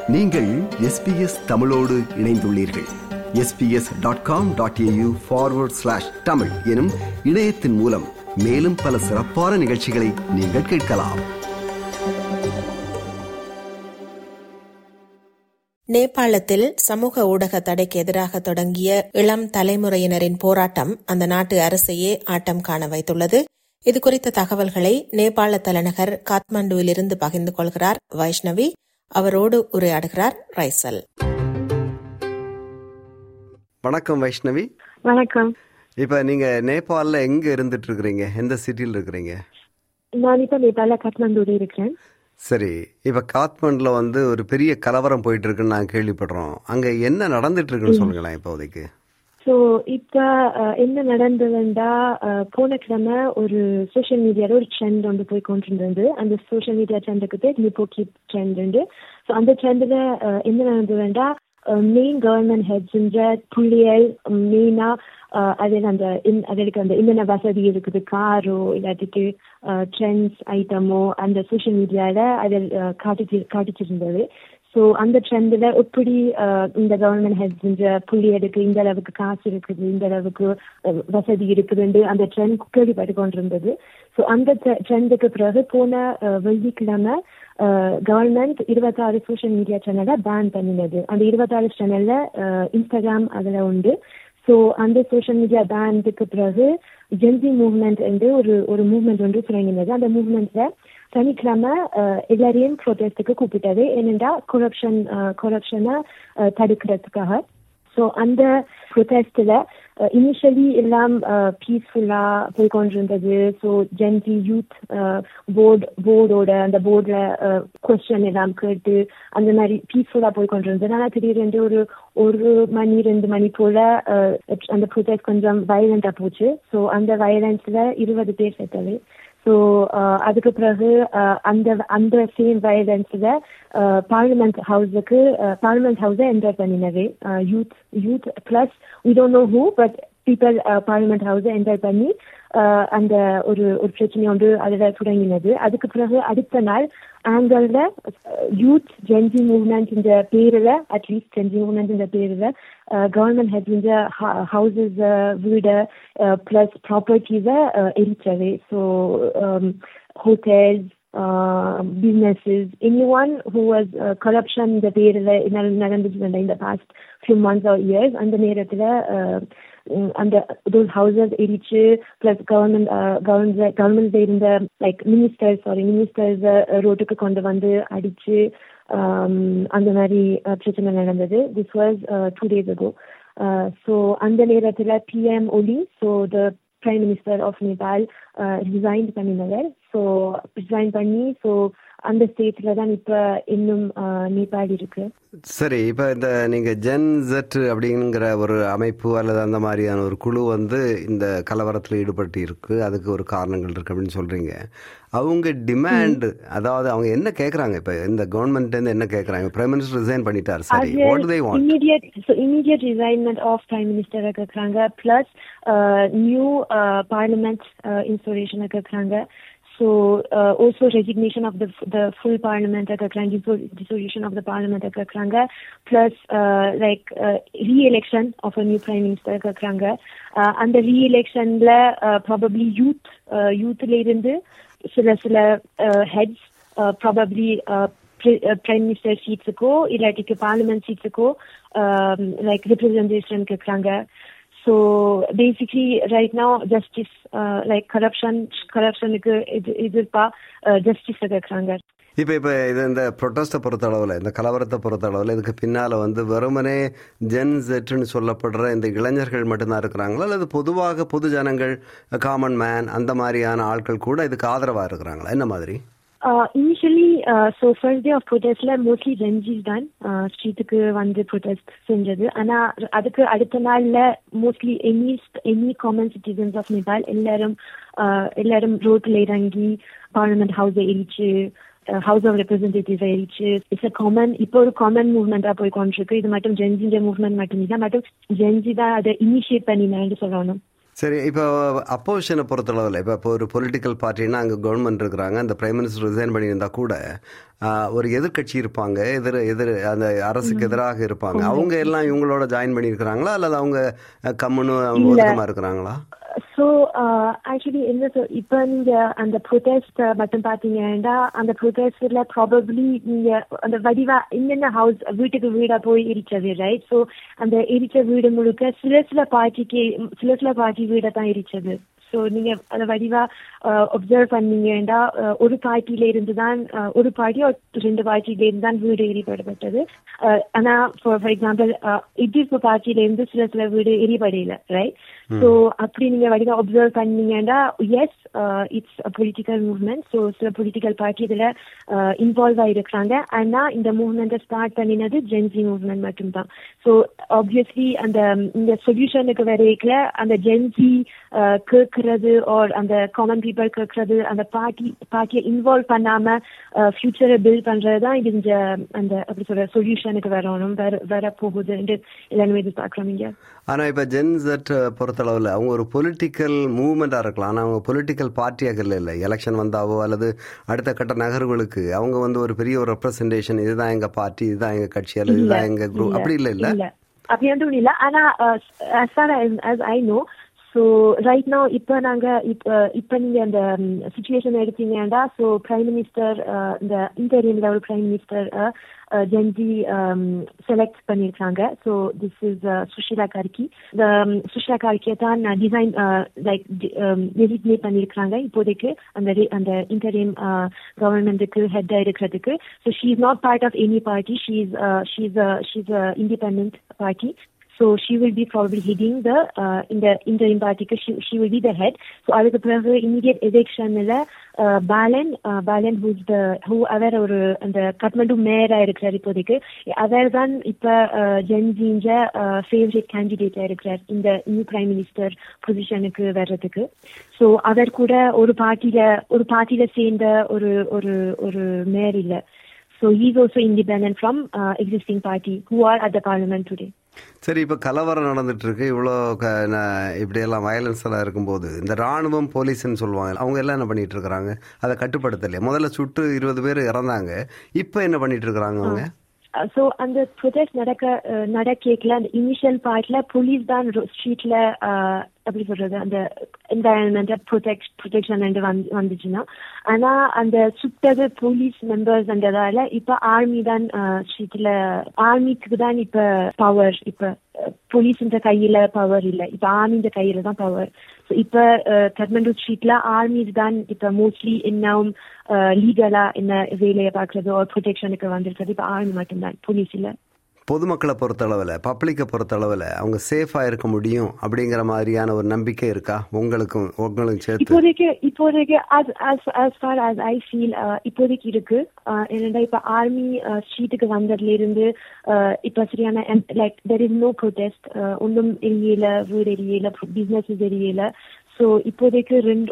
நீங்கள் எஸ்பிஎஸ் தமிழோடு இணைந்துள்ளீர்கள் SBS dot com dot AU forward slash Tamil எனும் இணையத்தின் மூலம் மேலும் பல சிறப்பான நிகழ்ச்சிகளை நீங்கள் கேட்கலாம் நேபாளத்தில் சமூக ஊடக தடைக்கு எதிராக தொடங்கிய இளம் தலைமுறையினரின் போராட்டம் அந்த நாட்டு அரசையே ஆட்டம் காண வைத்துள்ளது இதுகுறித்த தகவல்களை நேபாள தலைநகர் காத்மாண்டுவிலிருந்து பகிர்ந்து கொள்கிறார் வைஷ்ணவி அவரோடு உரையாடுகிறார் ரைசல் வணக்கம் வைஷ்ணவி வணக்கம் இப்ப நீங்க நேபாளில் எங்க இருந்துட்டு இருக்கிறீங்க எந்த சிட்டியில் இருக்கிறீங்க நான் இப்ப நேபாள காத்மாண்டூல இருக்கிறேன் சரி இப்ப காத்மண்டில் வந்து ஒரு பெரிய கலவரம் போயிட்டு இருக்குன்னு நான் கேள்விப்படுறோம் அங்க என்ன நடந்துட்டு இருக்குன்னு சொல்லுங்களேன் இப்போதைக்கு ஸோ இப்ப அஹ், என்ன நடந்ததுண்டா அஹ், போன கிழமை ஒரு சோஷியல் மீடியால ஒரு ட்ரெண்ட் ஒன்று போய் கொண்டிருந்தது அந்த சோஷியல் மீடியா ட்ரெண்டுக்கு பேர் நிப்போக்கி ட்ரெண்ட் ஸோ அந்த ட்ரெண்டில் என்ன நடந்ததுண்டா மெயின் கவர்மெண்ட் ஹெட்ஸ்ன்ற புள்ளியல் மெயினா அதில் அந்த இன்- அதற்கு அந்த என்னென்ன வசதி இருக்குது காரோ இல்லாட்டிக்கு ட்ரெண்ட்ஸ் ஐட்டமோ அந்த சோஷியல் மீடியால அதில் காட்டிச்சு காட்டிச்சிருந்தது ஸோ அந்த ட்ரெண்டில் எப்படி அஹ், இந்த கவர்மெண்ட் ஹெட்ஸ்ன்ற புள்ளி எடுக்கு இந்த அளவுக்கு காசு இருக்குது இந்த அளவுக்கு அஹ், வசதி இருக்குதுன்னு அந்த ட்ரெண்ட் கேள்விப்பட்டு கொண்டிருந்தது ஸோ அந்த ட்ரெண்டுக்கு பிறகு போன அஹ், வெள்ளிக்கிழமை கவர்மெண்ட் இருபத்தாறு சோஷியல் மீடியா சேனலை பேன் பண்ணினது அந்த இருபத்தாறு சேனல்ல இன்ஸ்டாகிராம் அதில் உண்டு ஸோ அந்த சோஷியல் மீடியா பேனுக்கு பிறகு ஜென்சி மூவ்மெண்ட் என்று ஒரு ஒரு மூவ்மெண்ட் ஒன்று தொடங்கினது அந்த மூவ்மெண்ட்ல சனிக்கிழமை அஹ், எல்லாரையும் ப்ரொடெஸ்டுக்கு கூப்பிட்டது ஏனென்றா கொரப்ஷன் கொரப்ஷனை தடுக்கிறதுக்காக ஸோ அந்த ப்ரொடெஸ்டில் இனிஷியலி எல்லாம் பீஸ்ஃபுல்லா போய் கொண்டிருந்தது ஸோ ஜென்சி யூத் போர்டு போர்டோட அந்த போர்டில் கொஸ்டின் எல்லாம் கேட்டு அந்த மாதிரி பீஸ்ஃபுல்லா போய் கொண்டிருந்தது ஆனால் திடீரென்று ஒரு ஒரு மணி ரெண்டு மணி போல அஹ், அந்த ப்ரொடெஸ்ட் கொஞ்சம் வயலண்டா போச்சு ஸோ அந்த வயலன்ஸ்ல இருபது பேர் செத்தது ஸோ அதுக்கு பிறகு அஹ், அந்த அந்த சேம் வயலன்ஸ்ல பார்லிமெண்ட் ஹவுஸுக்கு பார்லிமெண்ட் ஹவுஸை என்டர் பண்ணினது youth youth plus we don't know who but people parliament ஹவுஸை என்டர் பண்ணி அஹ், அந்த ஒரு ஒரு பிரச்சனை ஒன்று அதில் தொடங்கினது அதுக்கு பிறகு அடுத்த நாள் ஆங்கல்ல யூத் ஜென்ஜி மூவ்மெண்ட் இந்த பேரில் அட்லீஸ்ட் ஜென்ஜி மூவ்மெண்ட் இந்த பேரில் கவர்மெண்ட் ஹெட் இந்த ஹவுசஸ் வீடு பிளஸ் ப்ராப்பர்ட்டிஸை எரிச்சது so hotels businesses, anyone who was uh, corruption இந்த பேரில் நடந்துச்சு இந்த past few months or years அந்த நேரத்தில் அந்த those houses எரிச்சு பிளஸ் கவர்மெண்ட் கவர்மெண்ட் கவர்மெண்ட்ல இருந்த லைக் மினிஸ்டர்ஸ் சாரி மினிஸ்டர்ஸ் ரோட்டுக்கு கொண்டு வந்து அடிச்சு um, அந்த மாதிரி uh, பிரச்சனை நடந்தது this was two days ago so அந்த நேரத்தில் PM Oli so the prime minister of Nepal resign பண்ணினவர் ஸோ ரிசைன் பண்ணி ஸோ அந்த ஸ்டேட்ல தான் இப்போ இன்னும் uh, நேபாள் இருக்கு சரி இப்ப இந்த நீங்க ஜென் ஜெட் அப்படிங்கிற ஒரு அமைப்பு அல்லது அந்த மாதிரியான ஒரு குழு வந்து இந்த கலவரத்தில் ஈடுபட்டு இருக்கு அதுக்கு ஒரு காரணங்கள் இருக்கு அப்படின்னு சொல்றீங்க அவங்க டிமாண்ட் அதாவது அவங்க என்ன கேக்குறாங்க இப்ப இந்த கவர்மெண்ட் இருந்து என்ன கேக்குறாங்க பிரைம் மினிஸ்டர் ரிசைன் பண்ணிட்டார் சரி what do they want immediate so immediate resignment of prime minister கேக்குறாங்க plus uh, new uh, parliament uh, installation கேக்குறாங்க so uh, also resignation of the the full parliament கேக்குறாங்க dissol- dissolution of the parliament கேக்குறாங்க plus uh, like uh, re-election of a new prime minister கேக்குறாங்க uh, அந்த re-electionல uh, probably youth uh, youthல இருந்து சில சில uh, heads uh, probably uh, prime minister சீட்ஸுக்கோ இல்லாட்டிக்கு parliament சீட்ஸுக்கோ லைக் ரெப்ரஸன்டேஷன் கேட்குறாங்க so basically right no justice like corruption கரப்ஷனுக்கு இது எதிர்ப்பா ஜஸ்டிஸ் கேட்குறாங்க இப்போ இப்போ இது இந்த ப்ரொட்டஸ்ட்டை பொறுத்த அளவில் இந்த கலவரத்தை பொறுத்த அளவில் இதுக்கு பின்னால் வந்து வெறுமனே ஜென் ஜெட்னு சொல்லப்படுற இந்த இளைஞர்கள் மட்டும்தான் இருக்கிறாங்களா அல்லது பொதுவாக பொது ஜனங்கள் காமன் மேன் அந்த மாதிரியான ஆட்கள் கூட இதுக்கு ஆதரவாக இருக்கிறாங்களா என்ன மாதிரி initially so first day of ப்ரொடெஸ்ட்ல மோஸ்ட்லி ஜென்ஜிஸ் தான் ஸ்ட்ரீட்டுக்கு வந்து ப்ரொடெஸ்ட் செஞ்சது ஆனா அதுக்கு அடுத்த நாள்ல mostly any any common citizens of Nepal எல்லாரும் uh, எல்லாரும் ரோட்ல இறங்கி பார்லிமெண்ட் ஹவுஸை எரிச்சு ஹவுஸ் ஆஃப் ரெப்ரஸன்டேட்டிவ் ஆயிடுச்சு இட்ஸ் அ காமன் இப்போ ஒரு காமன் மூவ்மெண்டா போய் கொண்டிருக்கு இது மட்டும் ஜென்ஜின்ற மூவ்மெண்ட் மட்டும் இல்லை மட்டும் ஜென்ஜி தான் அதை இனிஷியேட் பண்ணினேன்னு சொல்லணும் சரி இப்போ அப்போசிஷனை பொறுத்தளவில் இப்போ இப்போ ஒரு பொலிட்டிக்கல் பார்ட்டினா அங்கே கவர்மெண்ட் இருக்கிறாங்க அந்த பிரைம் மினிஸ்டர் ரிசைன் பண்ணியிருந்தா கூட ஆஹ், ஒரு எதிர்க்கட்சி இருப்பாங்க எதிர் எதிர் அந்த அரசுக்கு எதிராக இருப்பாங்க அவங்க எல்லாம் இவங்களோட ஜாயின் பண்ணியிருக்கிறாங்களா அல்லது அவங்க அஹ், கம்முன்னு அவங்க ஒதுக்கமா இருக்கிறாங்களா ஸோ ஆக்சுவலி என்ன சொல் இப்போ நீங்க அந்த ப்ரொடெஸ்ட் மட்டும் பாத்தீங்கன்னா அந்த ப்ரொடெஸ்ட்ல ப்ராபப்ளி நீங்க அந்த வடிவா என்னென்ன ஹவுஸ் வீட்டுக்கு வீடா போய் எரிச்சது ரைட் ஸோ அந்த எரிச்ச வீடு முழுக்க சில சில பார்ட்டிக்கு சில சில பார்ட்டி வீடை தான் எரிச்சது ஸோ நீங்க அதை வடிவா ஒப்சர்வ் பண்ணீங்கன்னா அஹ், ஒரு பார்ட்டியில இருந்து தான் அஹ், ஒரு பார்ட்டி ரெண்டு பார்ட்டியில இருந்து தான் வீடு எரிபடப்பட்டது அஹ், ஆனா ஃபார் எக்ஸாம்பிள் எதிர்ப்பு பார்ட்டியில இருந்து சில சில வீடு எரிபடையில ரைட் ஸோ அப்படி நீங்க வடிவா ஒப்சர்வ் பண்ணீங்கன்னா yes it's political movement so சில பொலிட்டிக்கல் பார்ட்டி இதுல இன்வால்வ் ஆயிருக்கிறாங்க ஆனா இந்த மூவ்மெண்ட்டை ஸ்டார்ட் பண்ணினது ஜென்சி மூவ்மெண்ட் மட்டும்தான் ஸோ ஆப்வியஸ்லி அந்த இந்த சொல்யூஷனுக்கு வரைக்கல அந்த ஜென்சி கேட்கறது ஆர் அந்த காமன் பீப்புள் கேட்கறது அந்த பார்ட்டி பார்ட்டியை இன்வால்வ் பண்ணாம ஃபியூச்சரை பில்ட் பண்றது தான் இது இந்த அந்த அப்படி சொல்ற சொல்யூஷனுக்கு வரணும் வர வர போகுது எல்லாருமே எதிர்பார்க்கிறோம் இங்க ஆனா இப்ப ஜென்செட் பொறுத்தளவுல அவங்க ஒரு பொலிட்டிக்கல் மூவ்மெண்டா இருக்கலாம் ஆனா அவங்க பொலிட்டிக்கல் பார்ட்டியாக இல்லை எலெக்ஷன் வந்தாவோ அல்லது அடுத்த கட்ட நகர்வுகளுக்கு அவங்க வந்து ஒரு பெரிய ஒரு ரெப்ரசன்டேஷன் இதுதான் எங்க பார்ட்டி இதுதான் எங்க கட்சி அல்லது இதுதான் எங்க குரூப் அப்படி இல்லை இல்ல இல்ல அப்படி ஒன்றும் இல்ல ஆனா as far as, as I know so right now இப்போ நாங்க இப்போ இப்போ நீங்க அந்த சுச்சுவேஷன் எடுத்தீங்கன்னா ஸோ பிரைம் மினிஸ்டர் இந்த interior level prime minister gen Z select பண்ணியிருக்காங்க so this is Sushila Karki இந்த சுஷிலா கார்கியை தான் டிசைன் லைக் டெசிக்னேட் பண்ணியிருக்காங்க இப்போதைக்கு அந்த re- அந்த இன்டரியம் கவர்மெண்ட்டுக்கு ஹெட் இருக்கிறதுக்கு so she is not part of any party she is she is she is independent party So she will be probably heading the uh, in the interim party because she she will be the head. So அதுக்கு பிறகு immediate election ல Balan Balan who's the who அவர் ஒரு அந்த கட்மண்டு மேயரா இருக்கிறார் இப்போதைக்கு அவர் தான் இப்ப ஜென்ஜின்ற favourite கேண்டிடேட்டா இருக்கிறார் இந்த நியூ பிரைம் மினிஸ்டர் பொசிஷனுக்கு வர்றதுக்கு ஸோ அவர் கூட ஒரு பார்ட்டியில ஒரு பார்ட்டியில சேர்ந்த ஒரு ஒரு ஒரு மேயர் இல்ல So he's also independent from uh, existing party who are at the parliament today. சரி இப்ப கலவரம் நடந்துட்டு இருக்கு இவ்வளோ க- ந- இப்படியெல்லாம் வயலன்ஸ் எல்லாம் இருக்கும்போது இந்த ராணுவம் போலீஸ்னு சொல்லுவாங்க அவங்க எல்லாம் என்ன பண்ணிட்டு இருக்கிறாங்க அதை கட்டுப்படுத்தலையே முதல்ல சுட்டு இருபது பேர் இறந்தாங்க இப்போ என்ன பண்ணிட்டு இருக்கிறாங்க அவங்க ஸோ அந்த ப்ரொடெஸ்ட் நடக்க அஹ், நடக்கல அந்த இனிஷியல் பார்ட்ல போலீஸ் தான் ஸ்ட்ரீட்ல எப்படி சொல்றது அந்த என்வாயன்மெண்ட் ப்ரொடெக்ட் ப்ரொடெக்ஷன் வந்துச்சுன்னா ஆனா அந்த சுட்டது போலீஸ் மெம்பர்ஸ்ன்றதால இப்ப ஆர்மி தான் ஸ்ட்ரீட்ல ஆர்மிக்கு தான் இப்ப பவர் இப்ப போலீஸ் கையில பவர் இல்ல இப்ப ஆர்மின்ற கையில தான் பவர் இப்ப கட்மண்டு ஸ்ட்ரீட்ல ஆர்மிஸ் தான் இப்ப மோஸ்ட்லி இன்னும் லீகலா என்ன வேலையை பாக்குறது ஒரு ப்ரொடெக்ஷனுக்கு வந்திருக்கிறது இப்ப ஆர்மி மட்டும்தான் போலீஸ் இல்ல பொதுமக்களை பொறுத்தளவில் பப்ளிக்கை பொறுத்தளவில் அவங்க சேஃபாக இருக்க முடியும் அப்படிங்கிற மாதிரியான ஒரு நம்பிக்கை இருக்கா உங்களுக்கும் உங்களுக்கும் சேர்த்து இப்போதைக்கு இப்போதைக்கு as as as far as I feel uh, இப்போதைக்கு இருக்கு uh, என்னடா இப்ப ஆர்மி ஸ்ட்ரீட்டுக்கு வந்ததுல இருந்து uh, இப்ப சரியான like there is no protest ஒன்றும் எரியல வீடு எரியல பிசினஸ் எரியல ஸோ இப்போதைக்கு ரெண்டு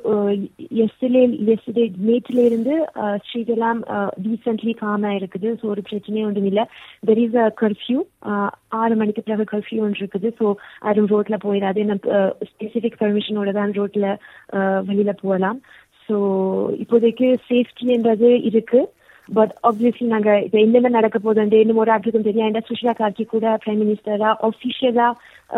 எஸ்டே எஸ்டே நேற்றுல இருந்து ஸ்ட்ரீட் எல்லாம் ரீசென்ட்லி காமா இருக்குது ஸோ ஒரு பிரச்சனையும் ஒன்றும் இல்லை தெர் இஸ் அ கர்ஃப்யூ ஆறு மணிக்கு பிறகு கர்ஃப்யூ ஒன்று இருக்குது ஸோ யாரும் ரோட்ல போயிடாது நம்ம ஸ்பெசிபிக் பெர்மிஷனோட தான் ரோட்ல வெளியில போகலாம் ஸோ இப்போதைக்கு சேஃப்டின்றது இருக்கு பட் ஆப்வியஸ்லி நாங்க இப்ப என்னென்ன நடக்க போகுது இன்னும் ஒரு ஆட்டுக்கும் தெரியும் சுஷ்மா கார்கி கூட பிரைம் மினிஸ்டரா ஆஃபிஷியலா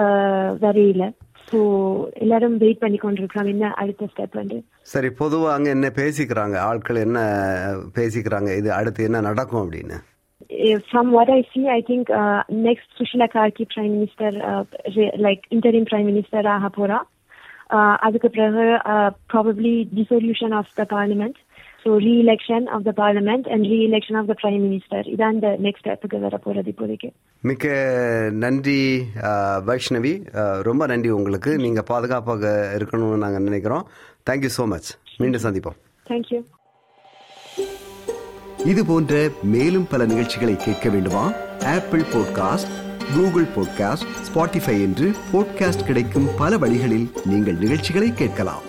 வரையில ஸோ எல்லாரும் வெயிட் பண்ணி கொண்டிருக்கிறோம் என்ன அடுத்த ஸ்டெப் வந்து சரி பொதுவாக அங்கே என்ன பேசிக்கிறாங்க ஆட்கள் என்ன பேசிக்கிறாங்க இது அடுத்து என்ன நடக்கும் அப்படின்னு from what I see, I think uh, next Sushila Karki Prime Minister, uh, like interim Prime Minister Rahapura, uh, அதுக்கு பிறகு probably dissolution of the parliament. So re-election of the parliament and re-election of the prime minister. இதான் the next step வர போறது இப்போதைக்கு மிக்க நன்றி வைஷ்ணவி ரொம்ப நன்றி உங்களுக்கு நீங்க பாதுகாப்பாக இருக்கணும்னு நாங்கள் நினைக்கிறோம் தேங்க்யூ ஸோ மச் மீண்டும் சந்திப்போம் தேங்க்யூ இது போன்ற மேலும் பல நிகழ்ச்சிகளை கேட்க வேண்டுமா Apple podcast Google podcast Spotify என்று பாட்காஸ்ட் கிடைக்கும் பல வழிகளில் நீங்கள் நிகழ்ச்சிகளை கேட்கலாம்